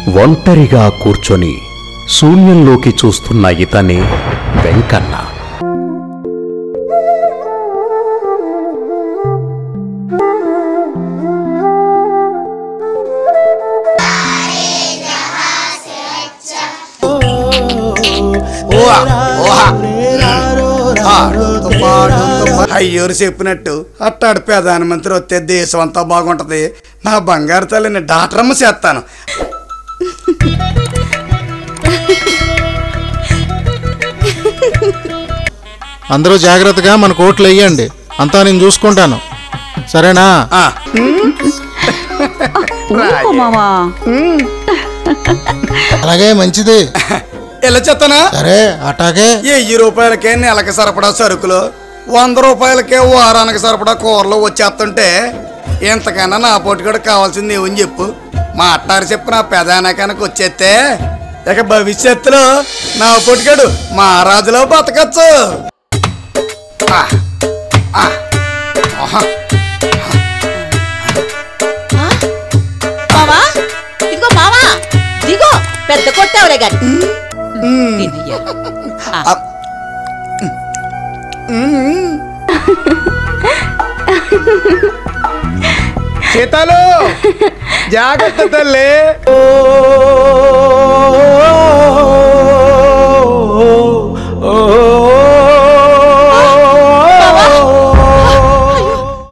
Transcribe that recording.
ఒంటరిగా కూర్చొని శూన్యంలోకి చూస్తున్న ఇతనే వెంకన్న ఓహా, ఓహా. ఆడుతూ పాడుతూ పా- అయ్యోరు చెప్పినట్టు అట్టాడు ప్రధానమంత్రి వస్తే దేశం అంతా బాగుంటది నా బంగారు తల్లిని డాక్టరమ్మ చేస్తాను అందరూ జాగ్రత్తగా మన కోట్లు వేయండి అంతా నేను చూసుకుంటాను సరేనా ఆ, ఊరుకో మావా అలాగే మంచిది ఇలా చెత్తనా సరే అటాగే వెయ్యి రూపాయలకే నెలకి సరిపడా సరుకులు వంద రూపాయలకే వారానికి సరిపడా కూరలు వచ్చేస్తుంటే ఇంతకన్నా నా పొట్టుకడు కావాల్సింది ఏమని చెప్పు మా అట్టారు చెప్పిన పెదానకానికి వచ్చేస్తే ఇక భవిష్యత్తులో నా పొట్టుకడు మహారాజులో బతకచ్చు ఆ, ఆ, ఆహా. మావా ఇదిగో మావా దిగో పెద్ద కొట్టావులే గాని తినయ్యా. ఆ, సీతాలు జాగ్రత్త తల్లి